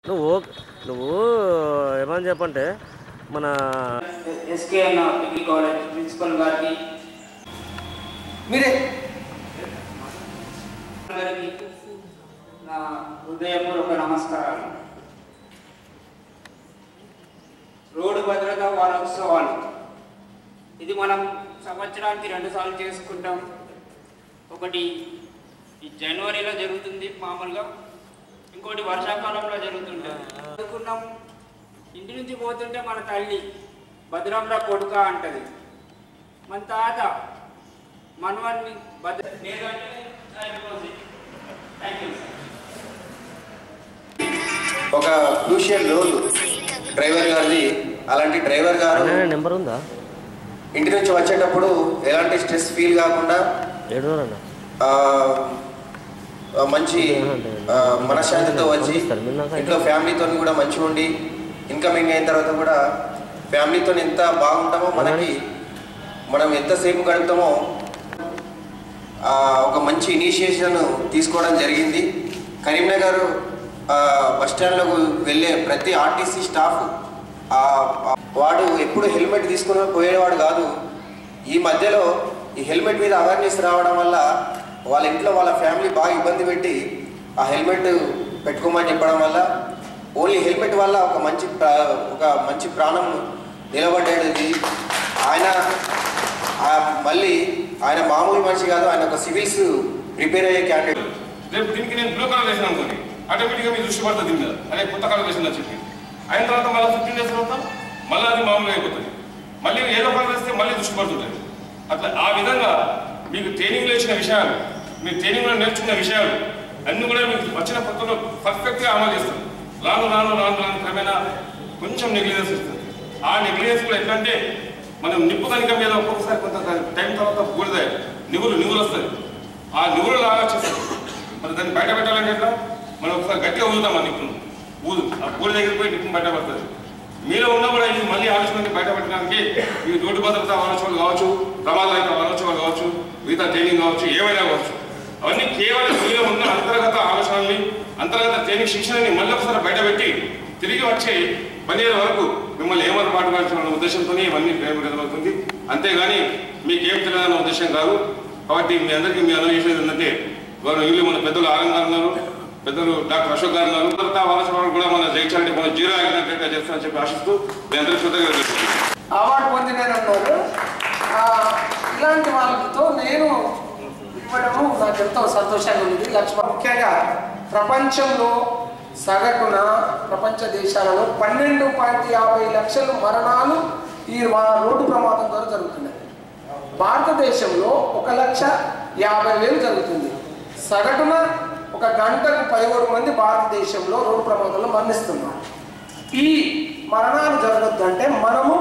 నువ్వు ఓ- నువ్వు ఏమని చెప్పంటే మన ఎస్కే అన్న డిగ్రీ కాలేజ్ ప్రిన్సిపల్ గారికి మీరే గారికి నా హృదయపూర్వక నమస్కారాలు రోడ్డు భద్రతా వారోత్సవాలు ఇది మనం సంవత్సరానికి రెండు సార్లు చేసుకుంటాం ఒకటి ఈ జనవరిలో జరుగుతుంది మామూలుగా ఇంకోటి వర్షాకాలంలో జరుగుతుంటుంది అనుకున్నాం ఇంటి నుంచి పోతుంటే మన తల్లి భద్రంరా కొడుక అంటది మన తాత మనవాడిని భద్ర నేనంటే థ్యాంక్ యూ ఒక క్రూషియల్ రోల్ డ్రైవర్ గారిది అలాంటి డ్రైవర్ గారు అన్న నెంబర్ ఉందా ఇంటి నుంచి వచ్చేటప్పుడు ఎలాంటి స్ట్రెస్ ఫీల్ కాకుండా ఏడు అన్న ఆ, ఆ, మంచి ఆ, మనశ్శాంతితో వచ్చి ఇంట్లో ఫ్యామిలీతో కూడా మంచిగా ఉండి ఇన్కమింగ్ అయిన తర్వాత కూడా ఫ్యామిలీతో ఎంత బాగుంటామో మనకి మనం ఎంతసేపు గడుపుతామో ఆ, ఒక మంచి ఇనిషియేషన్ తీసుకోవడం జరిగింది కరీంనగర్ ఆ, బస్ స్టాండ్లోకి వెళ్ళే ప్రతి ఆర్టీసీ స్టాఫ్ ఆ, ఆ, వాడు ఎప్పుడు హెల్మెట్ తీసుకుని పోయేవాడు కాదు ఈ మధ్యలో ఈ హెల్మెట్ మీద అవేర్నెస్ రావడం వల్ల వాళ్ళ ఇంట్లో వాళ్ళ ఫ్యామిలీ బాగా ఇబ్బంది పెట్టి ఆ హెల్మెట్ పెట్టుకోమని చెప్పడం వల్ల ఓన్లీ హెల్మెట్ వల్ల ఒక మంచి ప్రా- ఒక మంచి ప్రాణం నిలబడ్డది ఆయన ఆ మళ్ళీ ఆయన మామూలు మనిషి కాదు ఆయన ఒక సివిల్స్ ప్రిపేర్ అయ్యే క్యాండిడేట్ రేపు దీనికి నేను బ్లూ కలర్ వేసిన అనుకోండి ఆటోమేటిక్గా మీ దృష్టి పడుతుంది దీని మీద అదే కొత్త కలర్ వేసిందని చెప్పి అయిన తర్వాత మళ్ళీ ఫిఫ్టీన్ డేస్ తర్వాత మళ్ళీ అది మామూలుగా అయిపోతుంది మళ్ళీ ఏదో కలర్ వేస్తే మళ్ళీ దృష్టి పడుతుంది అట్లా ఆ విధంగా మీకు ట్రైనింగ్లో ఇచ్చిన విషయాలు మీ ట్రైనింగ్లో నేర్చుకున్న విషయాలు అన్ని కూడా మీకు వచ్చిన కొత్తలో పర్ఫెక్ట్గా అమలు చేస్తారు రాను రాను రాను రాను క్రమేణా కొంచెం నెగ్లిజెన్స్ ఇస్తుంది ఆ నెగ్లిజెన్స్ కూడా ఎట్లా అంటే మనం నిప్పు కనిక మీద ఒక్కొక్కసారి కొంత టైం తర్వాత బూడిద నివులు నివులు వస్తుంది ఆ నివులు లాగా వచ్చేస్తుంది మరి దాన్ని బయట పెట్టాలంటే ఎట్లా మనం ఒకసారి గట్టిగా ఊదుతాం ఆ నిప్పును ఊదు ఆ పూల దగ్గర పోయి నిప్పును బయట పడుతుంది మీలో ఉన్న కూడా ఇది మళ్ళీ ఆలోచన బయట పెట్టడానికి ఈ రోడ్డు భద్రత ఆలోచనలు కావచ్చు ప్రమాదాల ఆలోచనలు కావచ్చు మిగతా ట్రైనింగ్ కావచ్చు ఏమైనా కావచ్చు అవన్నీ కేవలం మీలో ఉన్న అంతర్గత ఆలోచనల్ని అంతర్గత ట్రైనింగ్ శిక్షణని మళ్ళీ ఒకసారి బయట పెట్టి తిరిగి వచ్చి పనిచేయడం వరకు మిమ్మల్ని ఏమైనా పాటుపడాల్సిన ఉద్దేశంతోనే ఇవన్నీ ప్రయోజనమవుతుంది అంతేగాని మీకేం తెలియదన్న ఉద్దేశం కాదు కాబట్టి మీ అందరికీ మీ అందరూ చేసేది ఏంటంటే గౌరవ ఇల్లు మన పెద్దలు ఆనంద్ ఉన్నారు పెద్దలు డాక్టర్ అశోక్ గారు ఉన్నారు తర్వాత వారసత్వం కూడా మన జయించాలంటే మన జీరో యాక్సిడెంట్ చేస్తామని చెప్పి ఆశిస్తూ మీ అందరికీ కృతజ్ఞతలు అవార్డు పొందినారు అన్నారు ఆ, ఇలాంటి వాళ్ళతో నేను ఇవ్వడము నాకు ఎంతో సంతోషంగా ఉంది లక్ష్మ ముఖ్యంగా ప్రపంచంలో సగటున ప్రపంచ దేశాలలో పన్నెండు పాయింట్ యాభై లక్షల మరణాలు ఈ వా- రోడ్డు ప్రమాదం ద్వారా జరుగుతున్నాయి భారతదేశంలో ఒక లక్ష యాభై వేలు జరుగుతుంది సగటున ఒక గంటకు పదిహేడు మంది భారతదేశంలో రోడ్డు ప్రమాదంలో మరణిస్తున్నారు ఈ మరణాలు జరగొద్దంటే మనము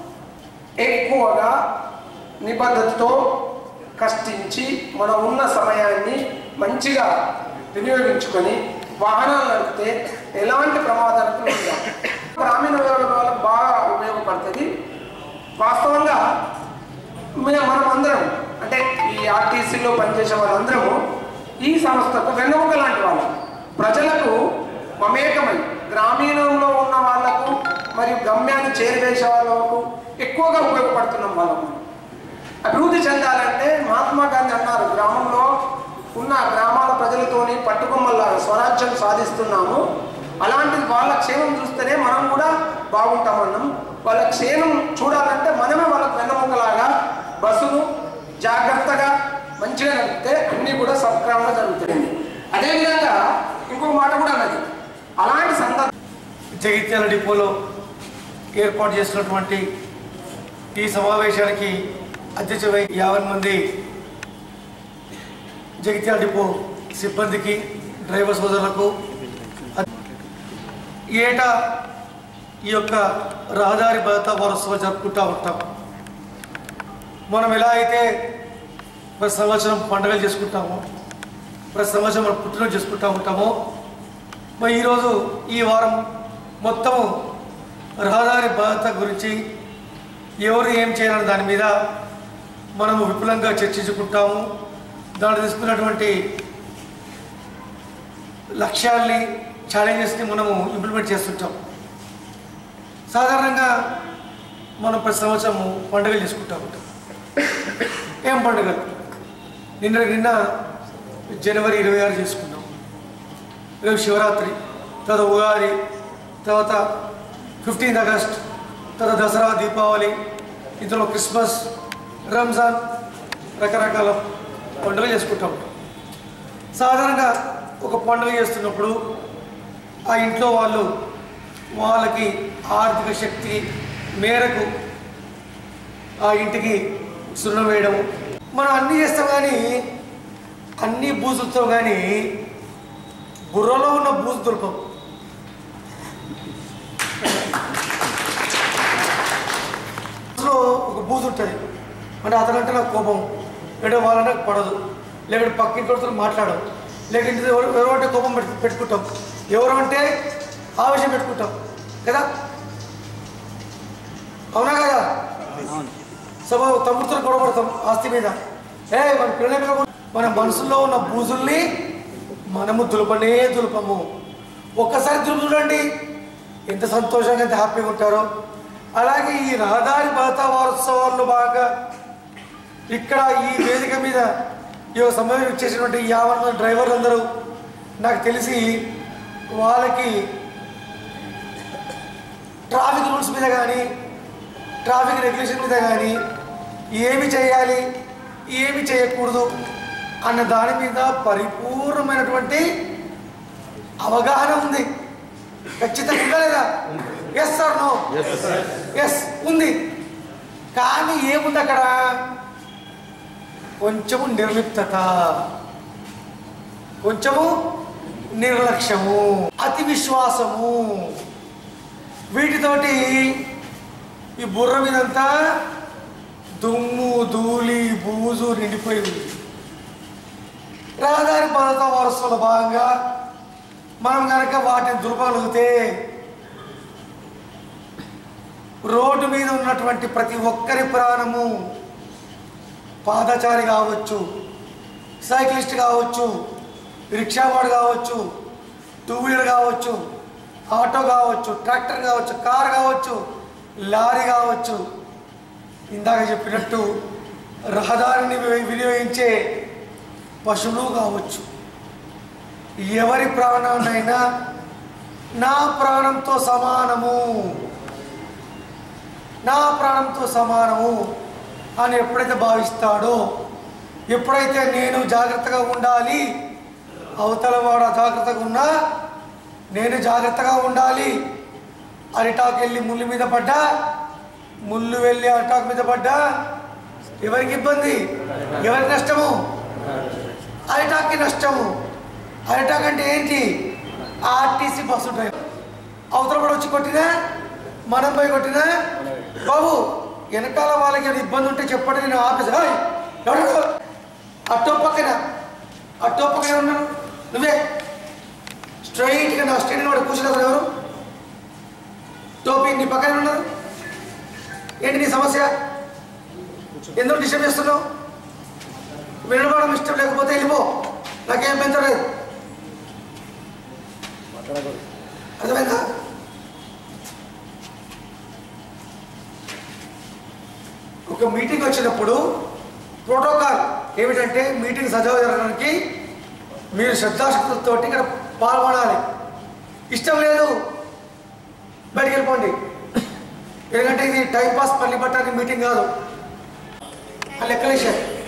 ఎక్కువగా నిబద్ధతతో కష్టించి మనం ఉన్న సమయాన్ని మంచిగా వినియోగించుకొని వాహనాలు నడిపితే ఎలాంటి ప్రమాదాలకు ఉండదు గ్రామీణ వ్యవహారాల వాళ్ళకు బాగా ఉపయోగపడుతుంది వాస్తవంగా మే- మనం అందరం అంటే ఈ ఆర్టీసీలో పనిచేసే వాళ్ళందరము ఈ సంస్థకు వెన్నెముక లాంటి వాళ్ళు ప్రజలకు మమేకమై గ్రామీణంలో ఉన్న వాళ్ళకు మరియు గమ్యాన్ని చేరవేసే వాళ్ళకు ఎక్కువగా ఉపయోగపడుతున్నాం వాళ్ళము అభివృద్ధి చెందాలంటే మహాత్మా గాంధీ అన్నారు గ్రామంలో ఉన్న గ్రామాల ప్రజలతోని పట్టుకొమ్మల స్వరాజ్యం సాధిస్తున్నాము అలాంటి వాళ్ళ క్షేమం చూస్తేనే మనం కూడా బాగుంటామన్నాం వాళ్ళ క్షేమం చూడాలంటే మనమే వాళ్ళకి వెన్నముకలాగా బస్సులు జాగ్రత్తగా మంచిగా నడిపితే అన్నీ కూడా సక్రమంగా జరుగుతాయి అదేవిధంగా ఇంకొక మాట కూడా అన్నది అలాంటి సందర్భం జగిత్యాల డిపోలో ఏర్పాటు చేసినటువంటి ఈ సమావేశానికి అధ్యక్షులై యాభై మంది జగిత్యాల డిపో సిబ్బందికి డ్రైవర్ సోదరులకు ఏటా ఈ యొక్క రహదారి భద్రతా వారోత్సవం జరుపుకుంటూ ఉంటాం మనం ఎలా అయితే ప్రతి సంవత్సరం పండుగలు చేసుకుంటామో ప్రతి సంవత్సరం మనం పుట్టినరోజు చేసుకుంటూ ఉంటామో మరి ఈరోజు ఈ వారం మొత్తము రహదారి భద్రత గురించి ఎవరు ఏం చేయాలనే దాని మీద మనము విపులంగా చర్చించుకుంటాము దాంట్లో తీసుకున్నటువంటి లక్ష్యాల్ని ఛాలెంజెస్ని మనము ఇంప్లిమెంట్ చేస్తుంటాం సాధారణంగా మనం ప్రతి సంవత్సరము పండుగలు చేసుకుంటూ ఉంటాం ఏం పండుగలు నిన్న నిన్న జనవరి ఇరవై ఆరు చేసుకున్నాం రేపు శివరాత్రి తర్వాత ఉగాది తర్వాత ఫిఫ్టీన్త్ ఆగస్ట్ తర్వాత దసరా దీపావళి ఇందులో క్రిస్మస్ రంజాన్ రకరకాల పండుగలు చేసుకుంటాం సాధారణంగా ఒక పండుగ చేస్తున్నప్పుడు ఆ ఇంట్లో వాళ్ళు వాళ్ళకి ఆర్థిక శక్తి మేరకు ఆ ఇంటికి సున్నం వేయడం మనం అన్నీ చేస్తాం కానీ అన్ని బూజులతో కానీ బుర్రలో ఉన్న బూజు దొరకవు మనసులో ఒక బూజు ఉంటుంది అంటే అతనంటే నాకు కోపం లేదా వాళ్ళంటే నాకు పడదు లేకుంటే పక్కింటి మాట్లాడడం లేకుంటే ఎవరు ఎవరు అంటే కోపం పెట్టు పెట్టుకుంటాం ఎవరు అంటే ఆవేశం పెట్టుకుంటాం కదా అవునా కదా సభ తమ్ముడితో గొడవపడతాం ఆస్తి మీద ఏ మన పిల్లల మీద కూడా- మన మనసులో ఉన్న బూజుల్ని మనము దులపనే దులపము ఒక్కసారి దులుపు చూడండి ఎంత సంతోషంగా ఎంత హ్యాపీగా ఉంటారో అలాగే ఈ రహదారి భద్రతా వారోత్సవాల్లో బాగా ఇక్కడ ఈ వేదిక మీద ఈ యొక్క సమయం ఇచ్చేసినటువంటి యాభై మంది డ్రైవర్లు అందరూ నాకు తెలిసి వాళ్ళకి ట్రాఫిక్ రూల్స్ మీద కానీ ట్రాఫిక్ రెగ్యులేషన్ మీద కానీ ఏమి చేయాలి ఏమి చేయకూడదు అన్న దాని మీద పరిపూర్ణమైనటువంటి అవగాహన ఉంది ఖచ్చితంగా ఉందా లేదా ఎస్ సార్ నో ఎస్ ఉంది కానీ ఏముంది అక్కడ కొంచెము నిర్లిప్తత కొంచెము నిర్లక్ష్యము అతి విశ్వాసము వీటితోటి ఈ బుర్ర మీదంతా దుమ్ము ధూళి బూజు నిండిపోయి ఉంది రహదారి భద్రతా వారసుల భాగంగా మనం కనుక వాటిని దుర్పగలిగితే రోడ్డు మీద ఉన్నటువంటి ప్రతి ఒక్కరి ప్రాణము పాదచారి కావచ్చు సైక్లిస్ట్ కావచ్చు రిక్షావాడు కావచ్చు టూ వీలర్ కావచ్చు ఆటో కావచ్చు ట్రాక్టర్ కావచ్చు కార్ కావచ్చు లారీ కావచ్చు ఇందాక చెప్పినట్టు రహదారిని వి- వినియోగించే పశువులు కావచ్చు ఎవరి ప్రాణాన్నైనా నా ప్రాణంతో సమానము నా ప్రాణంతో సమానము అని ఎప్పుడైతే భావిస్తాడో ఎప్పుడైతే నేను జాగ్రత్తగా ఉండాలి అవతల వాడు అజాగ్రత్తగా ఉన్నా నేను జాగ్రత్తగా ఉండాలి అరిటాకు వెళ్ళి ముళ్ళు మీద పడ్డా ముళ్ళు వెళ్ళి అరిటాకు మీద పడ్డా ఎవరికి ఇబ్బంది ఎవరికి నష్టము అరిటాక్కి నష్టము అరిటాక్ అంటే ఏంటి ఆర్టీసీ బస్సు డ్రైవర్ అవతల కూడా వచ్చి కొట్టినా మనం పోయి కొట్టినా బాబు వెనకాల వాళ్ళకి ఏమైనా ఇబ్బంది ఉంటే చెప్పండి నేను ఆఫీస్ ఎవరు అట్టో పక్కన అట్టో పక్కన ఉన్నాను నువ్వే స్ట్రైట్గా నా స్టేడియం వాడు కూర్చున్న అతను ఎవరు టోపీ నీ పక్కన ఉన్నారు ఏంటి నీ సమస్య ఎందుకు డిస్టర్బ్ చేస్తున్నావు వినడం ఇష్టం లేకపోతే వెళ్ళిపో నాకేం పెంచలేదు అర్థమైందా ఒక మీటింగ్ వచ్చినప్పుడు ప్రోటోకాల్ ఏమిటంటే మీటింగ్ సజావు జరగడానికి మీరు శ్రద్ధాశక్తులతో ఇక్కడ పాల్గొనాలి ఇష్టం లేదు బయటికి వెళ్ళిపోండి ఎందుకంటే ఇది టైం పాస్ పల్లి పట్టానికి మీటింగ్ కాదు ఆ లెక్కలేసారు